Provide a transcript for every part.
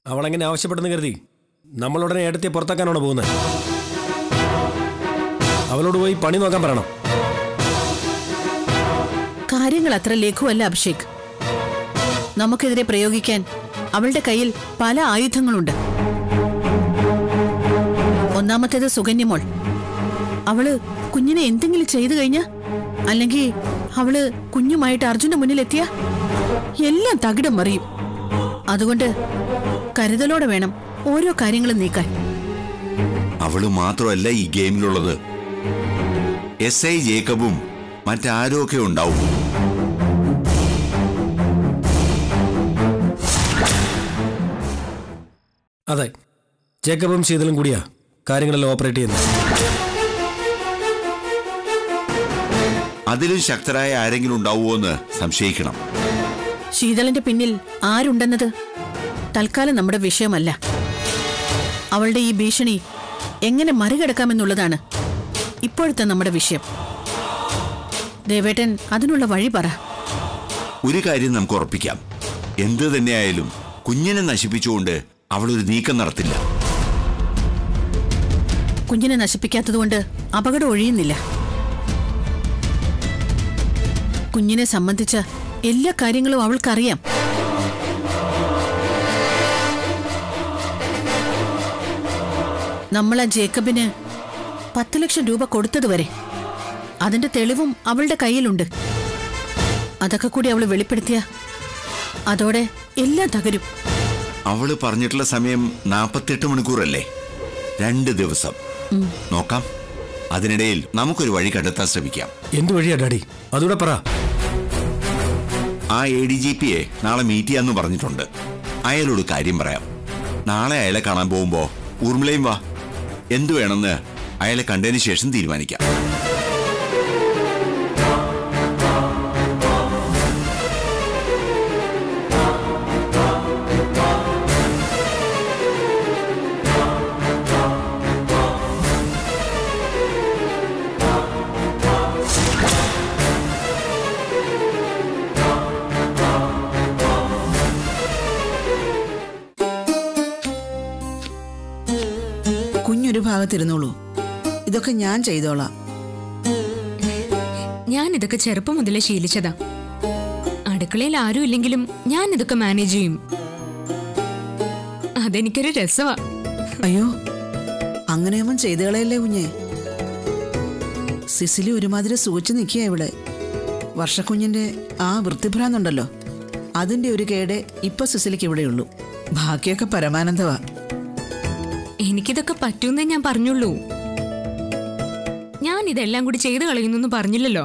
അവളെങ്ങനെ ആവശ്യപ്പെട്ടെന്ന് കരുതി നമ്മളുടനെ ഏടത്തെ പുറത്താക്കാനാണോ പോകുന്നത് അവളോട് പോയി പണി നോക്കാൻ പറയണം കാര്യങ്ങൾ അത്ര ലഘുവല്ല അഭിഷേക് നമുക്കെതിരെ പ്രയോഗിക്കാൻ അവളുടെ കയ്യിൽ പല ആയുധങ്ങളുണ്ട് ഒന്നാമത്തേത് സുകന്യമോൾ അവള് കുഞ്ഞിനെ എന്തെങ്കിലും ചെയ്തു കഴിഞ്ഞ അല്ലെങ്കിൽ അവള് കുഞ്ഞുമായിട്ട് അർജുന്റെ മുന്നിൽ എത്തിയ എല്ലാം തകിടം മറിയും അതുകൊണ്ട് കരുതലോടെ വേണം ഓരോ കാര്യങ്ങളും നീക്കാൻ അവള് മാത്രമല്ല ഈ ഗെയിമിലുള്ളത് എസ് ഐ ജേക്കബും മറ്റാരോ ഒക്കെ ഉണ്ടാവും അതെ ജേക്കബും ശീതളും കൂടിയാ കാര്യങ്ങളെല്ലാം ഓപ്പറേറ്റ് ചെയ്യുന്നത് അതിലും ശക്തരായ ആരെങ്കിലും ഉണ്ടാവുമോ എന്ന് സംശയിക്കണം ശീതളിന്റെ പിന്നിൽ ആരുണ്ടെന്നത് തൽക്കാലം നമ്മുടെ വിഷയമല്ല അവളുടെ ഈ ഭീഷണി എങ്ങനെ മറികടക്കാമെന്നുള്ളതാണ് ഇപ്പോഴത്തെ നമ്മുടെ വിഷയം ദേവേട്ടൻ അതിനുള്ള വഴി പറ ഒരു കാര്യം നമുക്ക് ഉറപ്പിക്കാം എന്ത് തന്നെയായാലും കുഞ്ഞിനെ നശിപ്പിച്ചുകൊണ്ട് അവളൊരു നീക്കം നടത്തില്ല കുഞ്ഞിനെ നശിപ്പിക്കാത്തതുകൊണ്ട് അപകടം ഒഴിയുന്നില്ല കുഞ്ഞിനെ സംബന്ധിച്ച എല്ലാ കാര്യങ്ങളും അവൾക്കറിയാം നമ്മൾ ആ ജേക്കബിന് പത്ത് ലക്ഷം രൂപ കൊടുത്തതുവരെ അതിന്റെ തെളിവും അവളുടെ കയ്യിലുണ്ട് അതൊക്കെ കൂടി അവൾ വെളിപ്പെടുത്തിയ അതോടെ എല്ലാം തകരും അവള് പറഞ്ഞിട്ടുള്ള സമയം നാപ്പത്തെട്ട് മണിക്കൂറല്ലേ രണ്ട് ദിവസം നോക്കാം അതിനിടയിൽ നമുക്കൊരു വഴി കണ്ടെത്താൻ ശ്രമിക്കാം എന്ത് വഴിയാ ഡാഡി അതുകൂടെ പറ ആ എ ഡി ജി പിയെ നാളെ മീറ്റ് ചെയ്യാന്ന് പറഞ്ഞിട്ടുണ്ട് അയാളോട് കാര്യം പറയാം നാളെ അയാളെ കാണാൻ പോകുമ്പോ ഊർമിളയും വാ എന്തു വേണമെന്ന് അയാളെ കണ്ടതിന് ശേഷം തീരുമാനിക്കാം കുഞ്ഞൊരു ഭാഗത്തിരുന്നോളൂ ഇതൊക്കെ ഞാൻ ചെയ്തോളാം ഞാൻ ഇതൊക്കെ ചെറുപ്പം മുതലേ ശീലിച്ചതാ അടുക്കളയിൽ ആരും ഇല്ലെങ്കിലും ഞാൻ ഇതൊക്കെ മാനേജ് ചെയ്യും അതെനിക്കൊരു രസമാ അയ്യോ അങ്ങനെയൊന്നും ചെയ്തു കളയല്ലേ കുഞ്ഞെ സിസിലി ഒരുമാതിരി സൂചിച്ചു നിൽക്കുക ഇവിടെ വർഷക്കുഞ്ഞിന്റെ ആ വൃത്തിഭ്രാന്തുണ്ടല്ലോ അതിന്റെ ഒരു കേടെ ഇപ്പൊ സിസിലിക്ക് ഇവിടെയുള്ളൂ ബാക്കിയൊക്കെ പരമാനന്ദവാ എനിക്കിതൊക്കെ പറ്റൂന്നേ ഞാൻ പറഞ്ഞുള്ളൂ ഞാൻ ഇതെല്ലാം കൂടി ചെയ്തു കളയുന്നു പറഞ്ഞില്ലല്ലോ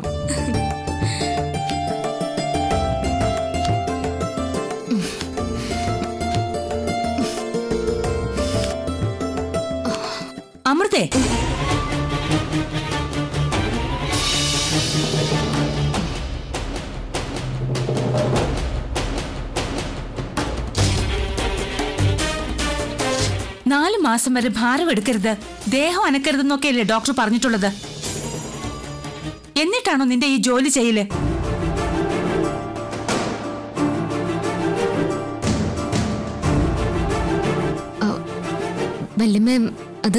അമൃതേ നാല് മാസം വരെ ഭാരം എടുക്കരുത് ദേഹം അനക്കരുതെന്നൊക്കെയല്ലേ ഡോക്ടർ പറഞ്ഞിട്ടുള്ളത് എന്നിട്ടാണോ നിന്റെ ഈ ജോലി ചെയ്യല് വല്യമ്മ അത്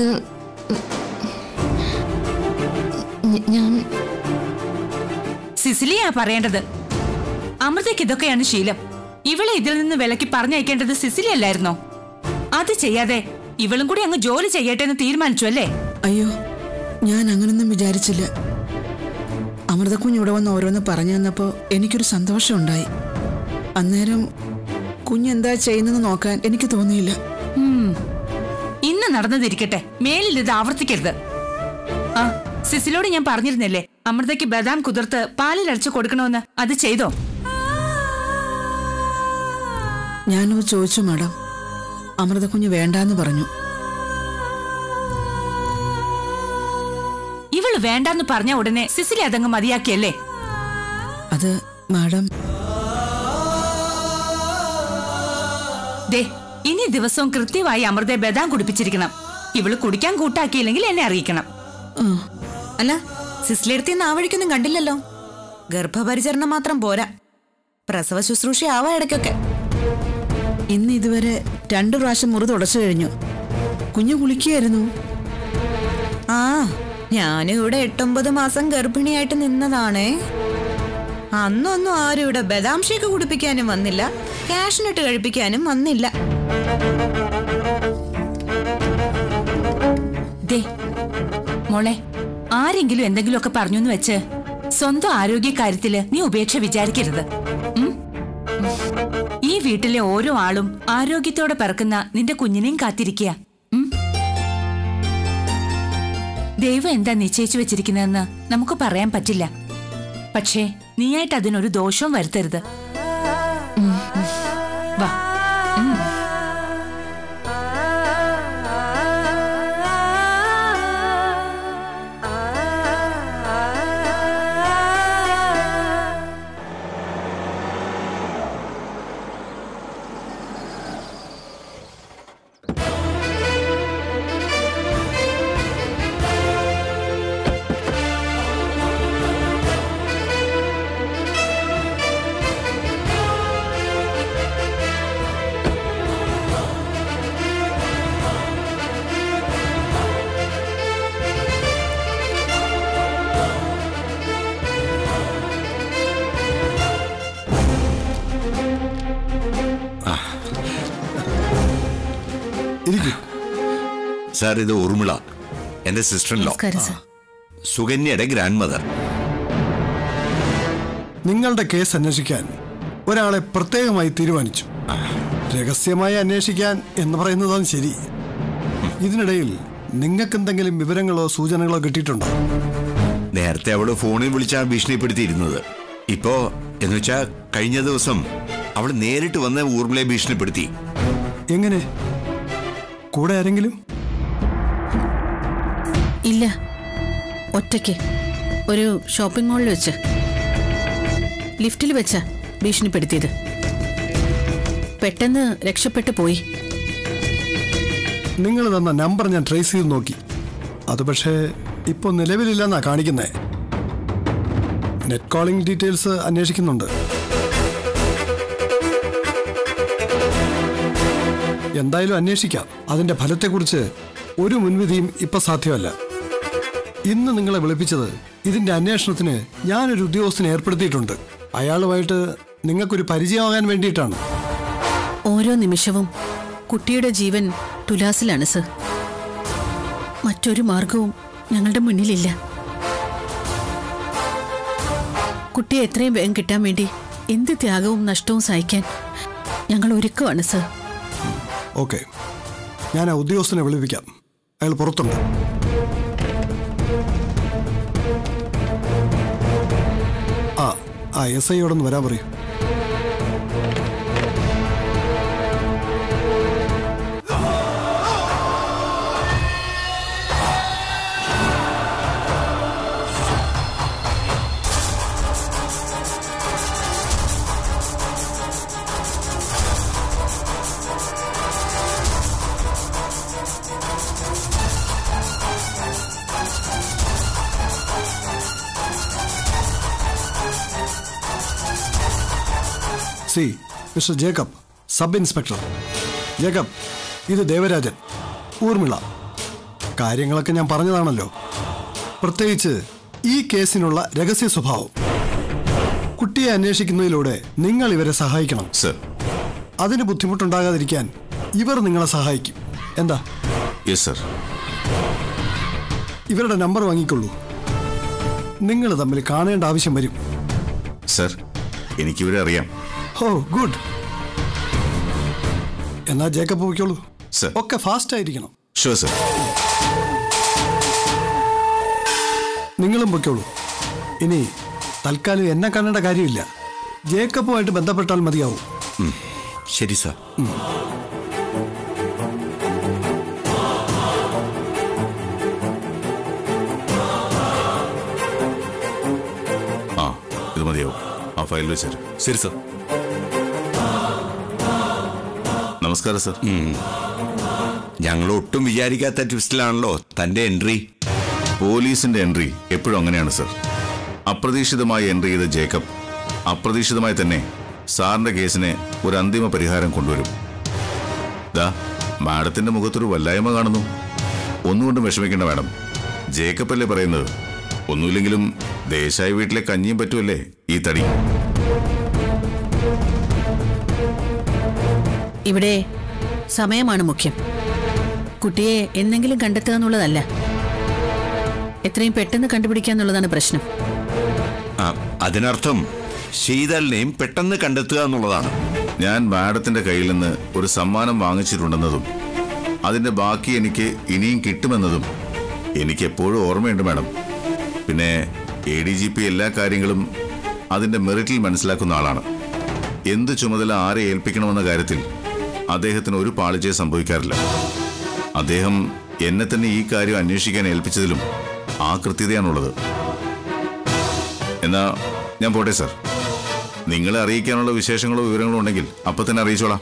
ഞ- ഞാൻ സിസിലിയാ പറയേണ്ടത് അമൃതയ്ക്ക് ഇതൊക്കെയാണ് ശീലം ഇവളെ ഇതിൽ നിന്ന് വിലക്കി പറഞ്ഞയക്കേണ്ടത് സിസിലി അല്ലായിരുന്നോ അത് ചെയ്യാതെ ഇവളും കൂടി അങ്ങ് ജോലി ചെയ്യട്ടെ എന്ന് തീരുമാനിച്ചു അല്ലേ അയ്യോ ഞാൻ അങ്ങനൊന്നും വിചാരിച്ചില്ല അമൃതക്കുഞ്ഞ് ഇവിടെ വന്ന് ഓരോന്ന് പറഞ്ഞു തന്നപ്പോൾ എനിക്കൊരു സന്തോഷമുണ്ടായി അന്നേരം കുഞ്ഞെന്താ ചെയ്യുന്നതെന്ന് നോക്കാൻ എനിക്ക് തോന്നിയില്ല ഉം. ഇന്ന് നടന്നതിരിക്കട്ടെ മേലിൽ ഇത് ആവർത്തിക്കരുത് ആ സിസിലോട് ഞാൻ പറഞ്ഞിരുന്നില്ലേ അമൃതയ്ക്ക് ബദാം കുതിർത്ത് പാലിലരച്ച് കൊടുക്കണമെന്ന് അത് ചെയ്തോ ഞാനത് ചോദിച്ചു മാഡം അമൃതക്കുഞ്ഞ് വേണ്ടാന്ന് പറഞ്ഞു ഇവള് വേണ്ടാന്ന് പറഞ്ഞ ഉടനെ സിസിലി അതങ്ങ് മതിയാക്കിയല്ലേ അത് മാഡം ദേ ഇനി ദിവസവും കൃത്യമായി അമൃതയെ ബദാം കുടിപ്പിച്ചിരിക്കണം ഇവള് കുടിക്കാൻ കൂട്ടാക്കിയില്ലെങ്കിൽ എന്നെ അറിയിക്കണം ആ, അല്ല സിസ്ലെടുത്തിന്ന് ആ വഴിക്കൊന്നും കണ്ടില്ലല്ലോ ഗർഭപരിചരണം മാത്രം പോരാ പ്രസവ ശുശ്രൂഷ ആവാ ഇടയ്ക്കൊക്കെ ഇന്ന് ഇതുവരെ രണ്ടു പ്രാവശ്യം മുറി തുടച്ചു കഴിഞ്ഞു കുഞ്ഞു കുളിക്കുകയായിരുന്നു ആ ഞാനും ഇവിടെ എട്ടൊമ്പത് മാസം ഗർഭിണിയായിട്ട് നിന്നതാണേ അന്നൊന്നും ആരും ഇവിടെ ബദാം ഷേക്ക് കുടിപ്പിക്കാനും വന്നില്ല ക്യാഷിനിട്ട് കഴിപ്പിക്കാനും വന്നില്ല ദേ മോളെ ആരെങ്കിലും എന്തെങ്കിലുമൊക്കെ പറഞ്ഞു എന്ന് വെച്ച് സ്വന്തം ആരോഗ്യകാര്യത്തില് നീ ഉപേക്ഷ വിചാരിക്കരുത് ഉം? ഈ വീട്ടിലെ ഓരോ ആളും ആരോഗ്യത്തോടെ പിറക്കുന്ന നിന്റെ കുഞ്ഞിനെയും കാത്തിരിക്കുക ഉം? ദൈവം എന്താ നിശ്ചയിച്ചു വെച്ചിരിക്കുന്നതെന്ന് നമുക്ക് പറയാൻ പറ്റില്ല പക്ഷേ നീയായിട്ട് അതിനൊരു ദോഷവും വരുത്തരുത് ഉം, ഉം. വാ ഇരിക്കൂ സാർ ഇത് ഉറുമിള എന്റെ സിസ്റ്റർ ലോ നമസ്കാരം സർ സുകന്യയുടെ ഗ്രാൻഡ് മദർ നിങ്ങളുടെ കേസ് അന്വേഷിക്കാൻ ഒരാളെ പ്രത്യേകമായി തീരുമാനിച്ചു രഹസ്യമായി അന്വേഷിക്കാൻ എന്ന് പറയുന്നതാണ് ശരി ഇതിനിടയിൽ നിങ്ങൾക്ക് എന്തെങ്കിലും വിവരങ്ങളോ സൂചനകളോ കിട്ടിയിട്ടുണ്ടോ നേരത്തെ അവള് ഫോണിൽ വിളിച്ചാണ് ഭീഷണിപ്പെടുത്തിയിരുന്നത് ഇപ്പോ എന്ന് വെച്ചാ കഴിഞ്ഞ ദിവസം അവൾ നേരിട്ട് വന്ന് ഊർമിളയെ ഭീഷണിപ്പെടുത്തി എങ്ങനെ കൂടെ ആരെങ്കിലും ഇല്ല ഒറ്റയ്ക്ക് ഒരു ഷോപ്പിംഗ് മാളിൽ വെച്ച് ലിഫ്റ്റിൽ വെച്ച ഭീഷണിപ്പെടുത്തിയത് പെട്ടെന്ന് രക്ഷപ്പെട്ടു പോയി നിങ്ങൾ തന്ന നമ്പർ ഞാൻ ട്രേസ് ചെയ്ത് നോക്കി അത് പക്ഷേ ഇപ്പോൾ നിലവിലില്ലെന്നാ കാണിക്കുന്നത് നെറ്റ് കോളിംഗ് ഡീറ്റെയിൽസ് അന്വേഷിക്കുന്നുണ്ട് എന്തായാലും അന്വേഷിക്കാം അതിന്റെ ഫലത്തെക്കുറിച്ച് ഒരു മുൻവിധിയും ഇപ്പൊ സാധ്യമല്ല ഇന്ന് നിങ്ങളെ വിളിപ്പിച്ചത് ഇതിന്റെ അന്വേഷണത്തിന് ഞാനൊരു ഉദ്യോഗസ്ഥനെ ഏർപ്പെടുത്തിയിട്ടുണ്ട് അയാളുമായിട്ട് നിങ്ങൾക്കൊരു പരിചയമാകാൻ വേണ്ടിയിട്ടാണ് ഓരോ നിമിഷവും കുട്ടിയുടെ ജീവൻ തുലാസിലാണ് സർ മറ്റൊരു മാർഗവും ഞങ്ങളുടെ മുന്നിലില്ല കുട്ടിയെ എത്രയും വേഗം കിട്ടാൻ വേണ്ടി എന്ത് ത്യാഗവും നഷ്ടവും സഹിക്കാൻ ഞങ്ങൾ ഒരുക്കമാണ് സർ ഓക്കെ ഞാൻ ആ ഉദ്യോഗസ്ഥനെ വിളിപ്പിക്കാം അയാൾ പുറത്തുണ്ട് ആ ആ എസ് ഐയോടൊന്ന് വരാൻ പറയൂ see mister Jacob sub inspector Jacob ഇത് ദേവരാജൻ ഊർമിള കാര്യങ്ങളൊക്കെ ഞാൻ പറഞ്ഞതാണല്ലോ പ്രത്യേകിച്ച് ഈ കേസിനുള്ള രഹസ്യ സ്വഭാവം കുട്ടിയെ അന്വേഷിക്കുന്നതിലൂടെ നിങ്ങൾ ഇവരെ സഹായിക്കണം സർ അതിന് ബുദ്ധിമുട്ടുണ്ടാകാതിരിക്കാൻ ഇവർ നിങ്ങളെ സഹായിക്കും എന്താ യെസ് സർ ഇവരുടെ നമ്പർ വാങ്ങിക്കൊള്ളൂ നിങ്ങൾ തമ്മിൽ കാണേണ്ട ആവശ്യം വരും സർ എനിക്കിവരെ അറിയാം ഓ ഗുഡ് എന്നാ ജേക്കബ് പോയിക്കോളൂ സർ ഒക്കെ ഫാസ്റ്റ് ആയിരിക്കണം ഷുവർ സർ നിങ്ങളും പൊയ്ക്കോളൂ ഇനി തൽക്കാലം എന്നെ കാണേണ്ട കാര്യമില്ല ജേക്കബുമായിട്ട് ബന്ധപ്പെട്ടാൽ മതിയാവും ശരി സർ ആ ഇത് മതിയാവും ആ ഫയൽ വെച്ചേരും ശരി സർ നമസ്കാരം സർ ഞങ്ങൾ ഒട്ടും വിചാരിക്കാത്ത ട്വിസ്റ്റിലാണല്ലോ തന്റെ എൻട്രി പോലീസിന്റെ എൻട്രി എപ്പോഴും അങ്ങനെയാണ് സർ അപ്രതീക്ഷിതമായി എൻട്രി ചെയ്ത ജേക്കബ് അപ്രതീക്ഷിതമായി തന്നെ സാറിന്റെ കേസിന് ഒരു അന്തിമ പരിഹാരം കൊണ്ടുവരും ദാ മാഡത്തിന്റെ മുഖത്തൊരു വല്ലായ്മ കാണുന്നു ഒന്നുകൊണ്ടും വിഷമിക്കേണ്ട മാഡം ജേക്കബ് അല്ലേ പറയുന്നത് ഒന്നുമില്ലെങ്കിലും ദേശായി വീട്ടിലെ കഞ്ഞിയും പറ്റുമല്ലേ ഈ തടി ഇവിടെ സമയമാണ് മുഖ്യം കുട്ടിയെ എന്തെങ്കിലും കണ്ടെത്തുക എന്നുള്ളതല്ല എത്രയും പെട്ടെന്ന് കണ്ടുപിടിക്കുക എന്നുള്ളതാണ് പ്രശ്നം ആ, അതിനർത്ഥം ശീതളിനെയും പെട്ടെന്ന് കണ്ടെത്തുക എന്നുള്ളതാണ് ഞാൻ മാഡത്തിന്റെ കയ്യിൽ നിന്ന് ഒരു സമ്മാനം വാങ്ങിച്ചിട്ടുണ്ടെന്നതും അതിന്റെ ബാക്കി എനിക്ക് ഇനിയും കിട്ടുമെന്നതും എനിക്ക് എപ്പോഴും ഓർമ്മയുണ്ട് മാഡം പിന്നെ എ ഡി ജി പി എല്ലാ കാര്യങ്ങളും അതിന്റെ മെറിറ്റിൽ മനസ്സിലാക്കുന്ന ആളാണ് എന്ത് ചുമതല ആരെ ഏൽപ്പിക്കണമെന്ന കാര്യത്തിൽ അദ്ദേഹത്തിന് ഒരു പാളിച്ചയെ സംഭവിക്കാറില്ല അദ്ദേഹം എന്നെ തന്നെ ഈ കാര്യം അന്വേഷിക്കാൻ ഏൽപ്പിച്ചതിലും ആ കൃത്യതയാണുള്ളത് എന്നാ ഞാൻ പോട്ടെ സർ നിങ്ങളെ അറിയിക്കാനുള്ള വിശേഷങ്ങളോ വിവരങ്ങളോ ഉണ്ടെങ്കിൽ അപ്പൊ തന്നെ അറിയിച്ചോളാം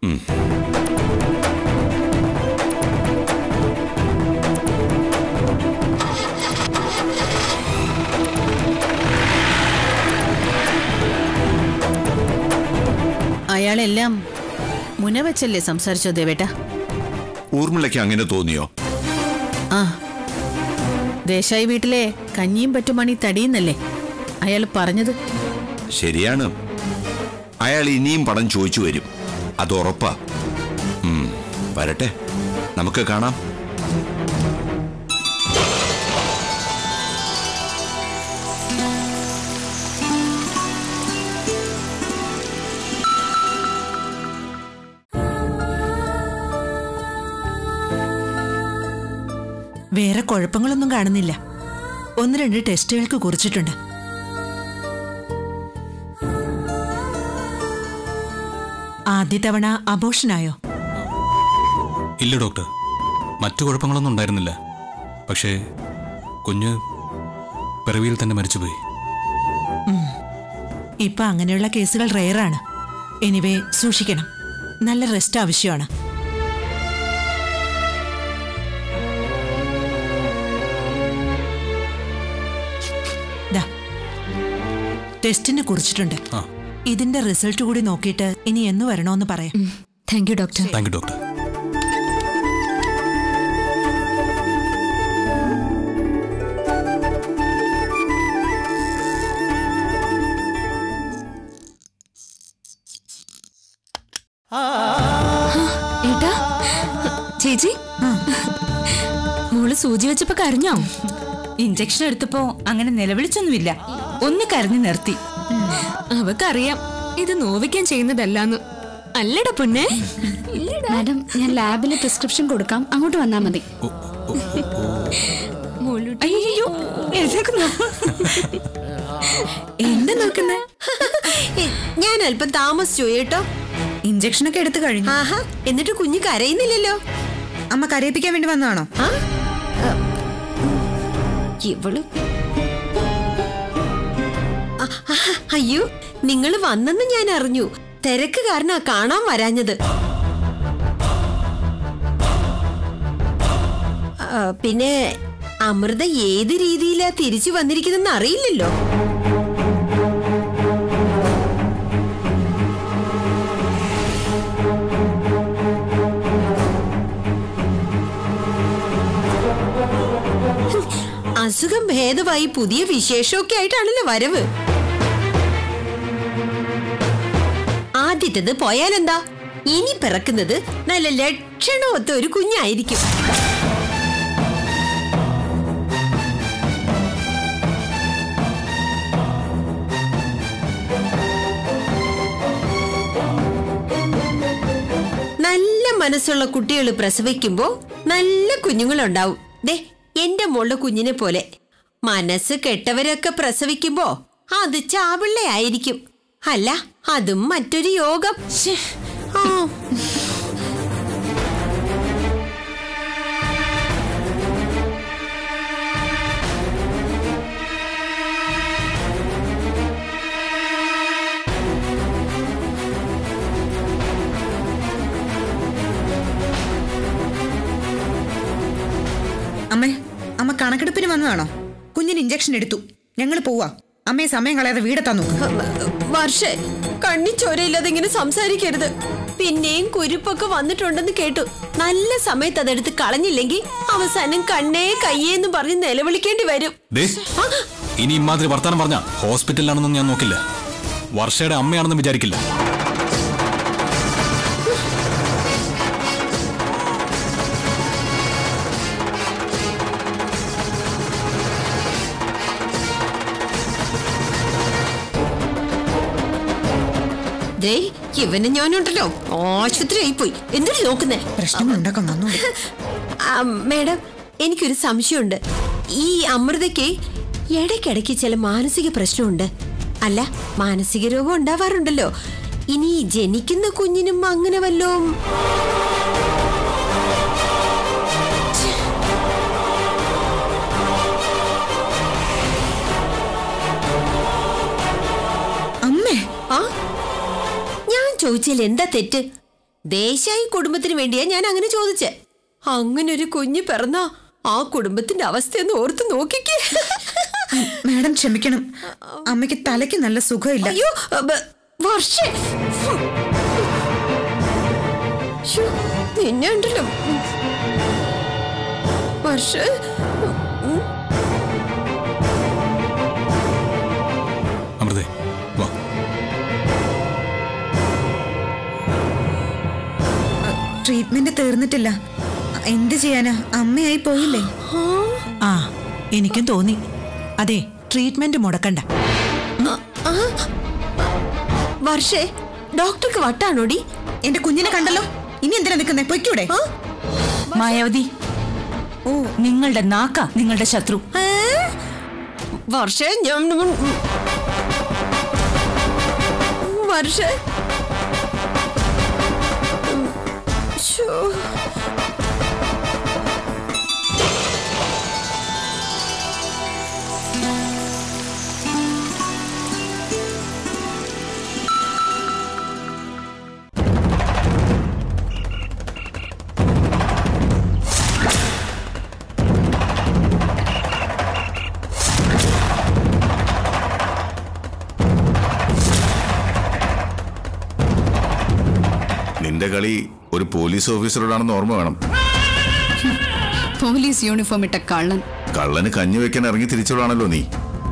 അയാളെല്ലാം മുനവെച്ചല്ലേ സംസാരിച്ചോ ദേവേട്ട ഊർമിളയ്ക്ക് അങ്ങനെ തോന്നിയോ ആ ദേശായി വീട്ടിലെ കഞ്ഞിയും പറ്റുമണി തടിയുന്നല്ലേ അയാൾ പറഞ്ഞത് ശരിയാണ് അയാൾ ഇനിയും പണം ചോദിച്ചു വരും അത് ഉറപ്പാ ഉം, വരട്ടെ നമുക്ക് കാണാം വേറെ കുഴപ്പങ്ങളൊന്നും കാണുന്നില്ല ഒന്ന് രണ്ട് ടെസ്റ്റുകൾക്ക് കുറിച്ചിട്ടുണ്ട് ആദ്യ തവണ അബോഷനായോ ഇല്ല ഡോക്ടർ മറ്റു കുഴപ്പങ്ങളൊന്നും ഉണ്ടായിരുന്നില്ല പക്ഷേ കുഞ്ഞ് പിറവിയിൽ തന്നെ മരിച്ചുപോയി ഇപ്പൊ അങ്ങനെയുള്ള കേസുകൾ റെയറാണ് എനിവേ സൂക്ഷിക്കണം നല്ല റെസ്റ്റ് ആവശ്യമാണ് ദാ, ടെസ്റ്റിന് കുറിച്ചിട്ടുണ്ട് ആ ഇതിന്റെ റിസൾട്ട് കൂടി നോക്കിയിട്ട് ഇനി എന്ന് വരണോന്ന് പറയാം thank you doctor thank you doctor ഏട്ടാ ചേച്ചി മോള് സൂചി വെച്ചപ്പോ കരഞ്ഞോ ഇഞ്ചക്ഷൻ എടുത്തപ്പോ അങ്ങനെ നിലവിളിച്ചൊന്നുമില്ല ഒന്ന് കരഞ്ഞു നിർത്തി അവക്കറിയാം ഇത് നോവിക്കാൻ ചെയ്യുന്നതല്ലാന്ന് അല്ലടാ പൊന്നെ മാഡം ഞാൻ ലാബിലെ പ്രിസ്ക്രിപ്ഷൻ കൊടുക്കാം അങ്ങോട്ട് വന്നാൽ മതി മോളൂട്ടി അയ്യോ എന്താ നോക്കുന്നേ ഞാൻ അല്പം താമസിച്ചു കേട്ടോ ഇഞ്ചക്ഷനൊക്കെ എടുത്തു കഴിഞ്ഞു ആഹാ എന്നിട്ട് കുഞ്ഞ് കരയുന്നില്ലല്ലോ അമ്മ കരയിപ്പിക്കാൻ വേണ്ടി വന്നതാണോ ആ ഇവള് ആ, ആ, അയ്യോ നിങ്ങൾ വന്നെന്ന് ഞാൻ അറിഞ്ഞു തിരക്ക് കാരണ കാണാൻ വരാഞ്ഞത് ആ, പിന്നെ അമൃത ഏത് രീതിയിലാ തിരിച്ചു വന്നിരിക്കുന്നെന്ന് അറിയില്ലല്ലോ അസുഖം ഭേദമായി പുതിയ വിശേഷമൊക്കെ ആയിട്ടാണല്ലോ വരവ് ആദ്യത്തേത് പോയാലെന്താ ഇനി പിറക്കുന്നത് നല്ല ലക്ഷണമൊത്ത ഒരു കുഞ്ഞായിരിക്കും നല്ല മനസ്സുള്ള കുട്ടികൾ പ്രസവിക്കുമ്പോ നല്ല കുഞ്ഞുങ്ങളുണ്ടാവും ദേ എന്റെ മോളുടെ കുഞ്ഞിനെ പോലെ മനസ്സ് കെട്ടവരൊക്കെ പ്രസവിക്കുമ്പോ അത് ചാപിള്ളയായിരിക്കും അല്ല അതും മറ്റൊരു യോഗം ശ്ശേ. ആ. അമ്മേ അമ്മ കണക്കെടുപ്പിന് വന്നതാണോ കുഞ്ഞിന് ഇഞ്ചക്ഷൻ എടുത്തു ഞങ്ങൾ പോവാ അമ്മയെ സമയം കളയാതെ വീടെത്താൻ നോക്കും വർഷേ കണ്ണി ചോരയില്ലാതെ ഇങ്ങനെ സംസാരിക്കരുത് പിന്നെയും കുരുപ്പൊക്കെ വന്നിട്ടുണ്ടെന്ന് കേട്ടു നല്ല സമയത്ത് അതെടുത്ത് കളഞ്ഞില്ലെങ്കിൽ അവസാനം കണ്ണേ കയ്യേന്ന് പറഞ്ഞ് നിലവിളിക്കേണ്ടി വരും ദേ ഇനി ഇമാതിരി വർത്താനം പറഞ്ഞ ഹോസ്പിറ്റലിലാണെന്നും ഞാൻ നോക്കില്ല വർഷയുടെ അമ്മയാണെന്നും വിചാരിക്കില്ല ദേ ഇവന് ഞാനുണ്ടല്ലോ ആശുപത്രി ആയിപ്പോയി എന്തിനു നോക്കുന്നേ പ്രശ്നങ്ങളുണ്ടാക്കാൻ വന്നു ആ, മേഡം എനിക്കൊരു സംശയമുണ്ട് ഈ അമൃതയ്ക്ക് ഇടയ്ക്കിടയ്ക്ക് ചില മാനസിക പ്രശ്നമുണ്ട് അല്ല മാനസിക രോഗം ഉണ്ടാവാറുണ്ടല്ലോ ഇനി ജനിക്കുന്ന കുഞ്ഞിനും അങ്ങനെ വല്ലോ അമ്മേ ആ ഞാൻ ചോദിച്ചാൽ എന്താ തെറ്റ് ദേശായി കുടുംബത്തിന് വേണ്ടിയാ ഞാൻ അങ്ങനെ ചോദിച്ചേ അങ്ങനെ ഒരു കുഞ്ഞ് പിറന്ന ആ കുടുംബത്തിന്റെ അവസ്ഥയൊന്ന് ഓർത്ത് നോക്കിക്കേ മാഡം ക്ഷമിക്കണം അമ്മയ്ക്ക് തലയ്ക്ക് നല്ല സുഖമില്ല അയ്യോ ബ- വർഷേ ശ്ശോ, നിന്നെ ഉണ്ടല്ലോ വർഷ അമൃതേ വാ ട്രീറ്റ്മെന്റ് തീർന്നിട്ടില്ല എന്ത് ചെയ്യാനാ അമ്മയായി പോയില്ലേ ആ എനിക്കും തോന്നി അതെ ട്രീറ്റ്മെന്റ് മുടക്കണ്ട വർഷേ ഡോക്ടർക്ക് വട്ടാണോടി എന്റെ കുഞ്ഞിനെ കണ്ടല്ലോ ഇനി എന്തിനാ നിൽക്കുന്നേ പൊയ്ക്കൂടെ മായാവതി ഓ നിങ്ങളുടെ നാക്ക നിങ്ങളുടെ ശത്രു ഏ? വർഷേ ഞാൻ വർഷേ ശ്ശോ. നിന്റെ കളി ഒരു പോലീസ് ഓഫീസറോടാണെന്ന് ഓർമ്മ വേണം പോലീസ് യൂണിഫോം ഇട്ട കള്ളൻ കള്ളന് കഞ്ഞി വെക്കാൻ ഇറങ്ങി തിരിച്ചോളാണല്ലോ നീ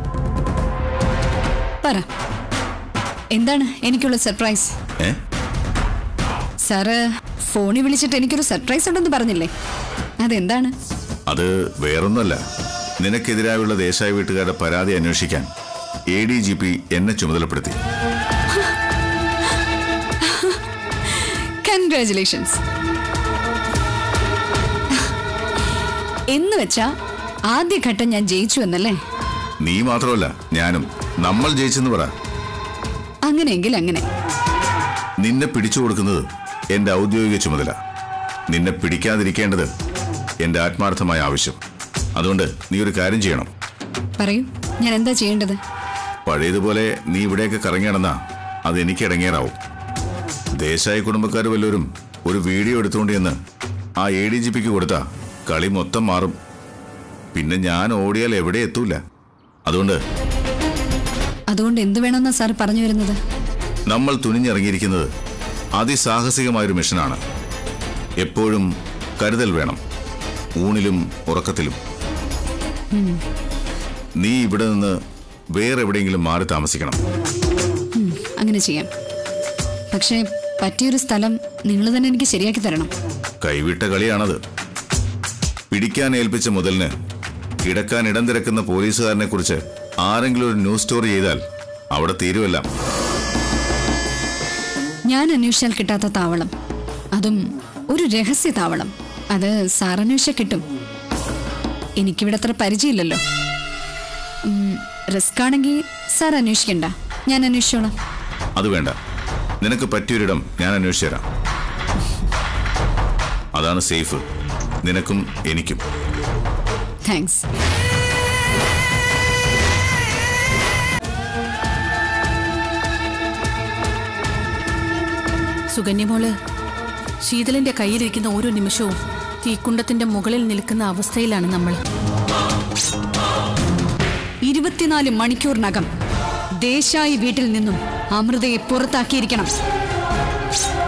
പറ എന്താണ് എനിക്കുള്ള സർപ്രൈസ് ഏ സാറ് ഫോണിൽ വിളിച്ചിട്ട് എനിക്കൊരു സർപ്രൈസ് ഉണ്ടെന്ന് പറഞ്ഞില്ലേ അതെന്താണ് അത് വേറൊന്നുമല്ല നിനക്കെതിരായുള്ള ദേശായ വീട്ടുകാരുടെ പരാതി അന്വേഷിക്കാൻ എ ഡി ജി പി എന്നെ ചുമതലപ്പെടുത്തി കൺഗ്രാചുലേഷൻസ് എന്ന് വെച്ചാ ആദ്യഘട്ടം ഞാൻ ജയിച്ചു എന്നല്ലേ നീ മാത്രമല്ല ഞാനും നമ്മൾ ജയിച്ചെന്ന് പറ അങ്ങനെയെങ്കിൽ അങ്ങനെ നിന്നെ പിടിച്ചു കൊടുക്കുന്നത് എന്റെ ഔദ്യോഗിക ചുമതല നിന്നെ പിടിക്കാതിരിക്കേണ്ടത് എന്റെ ആത്മാർത്ഥമായ ആവശ്യം അതുകൊണ്ട് നീ ഒരു കാര്യം ചെയ്യണം പറയൂ ഞാൻ എന്താ ചെയ്യേണ്ടത് പഴയതുപോലെ നീ ഇവിടെയൊക്കെ കറങ്ങി നടന്നാ അത് എനിക്ക് ഇടങ്ങേറാവും ദേശായ കുടുംബക്കാർ വല്ലവരും ഒരു വീഡിയോ എടുത്തുകൊണ്ട് ചെന്ന് ആ എ ഡി ജി പിക്ക് കൊടുത്താ കളി മൊത്തം മാറും പിന്നെ ഞാൻ ഓടിയാൽ എവിടെ എത്തൂല അതുകൊണ്ട് അതുകൊണ്ട് എന്ത് വേണമെന്നാ സാർ പറഞ്ഞു വരുന്നത് നമ്മൾ തുനിഞ്ഞിറങ്ങിയിരിക്കുന്നത് അതിസാഹസികമായൊരു മിഷനാണ് എപ്പോഴും കരുതൽ വേണം ഊണിലും ഉറക്കത്തിലും നീ ഇവിടെ നിന്ന് വേറെ എവിടെയെങ്കിലും മാറി താമസിക്കണം ഉം, അങ്ങനെ ചെയ്യാം പക്ഷേ പറ്റിയൊരു സ്ഥലം നിങ്ങൾ തന്നെ എനിക്ക് ശരിയാക്കി തരണം കൈവിട്ട കളിയാണത് പിടിക്കാൻ ഏൽപ്പിച്ച മുതലിന് കിടക്കാൻ ഇടം തിരക്കുന്ന പോലീസുകാരനെ കുറിച്ച് ആരെങ്കിലും ഒരു ന്യൂസ് സ്റ്റോറി ചെയ്താൽ അവിടെ തീരുവല്ല ഞാൻ അന്വേഷിച്ചാൽ കിട്ടാത്ത താവളം അതും ഒരു രഹസ്യ താവളം അത് സാർ അന്വേഷിച്ചാൽ കിട്ടും എനിക്കിവിടെ അത്ര പരിചയമില്ലല്ലോ റിസ്ക് ആണെങ്കിൽ സാർ അന്വേഷിക്കണ്ട ഞാൻ അന്വേഷിച്ചോളാം അത് വേണ്ട നിനക്ക് പറ്റിയൊരിടം ഞാൻ അന്വേഷിച്ചു തരാം അതാണ് സേഫ് നിനക്കും എനിക്കും താങ്ക്സ് സുകന്യമോള് ശീതളിന്റെ കയ്യിലിരിക്കുന്ന ഓരോ നിമിഷവും തീക്കുണ്ടത്തിന്റെ മുകളിൽ നിൽക്കുന്ന അവസ്ഥയിലാണ് നമ്മൾ ഇരുപത്തിനാല് മണിക്കൂറിനകം ദേശായി വീട്ടിൽ നിന്നും അമൃതയെ പുറത്താക്കിയിരിക്കണം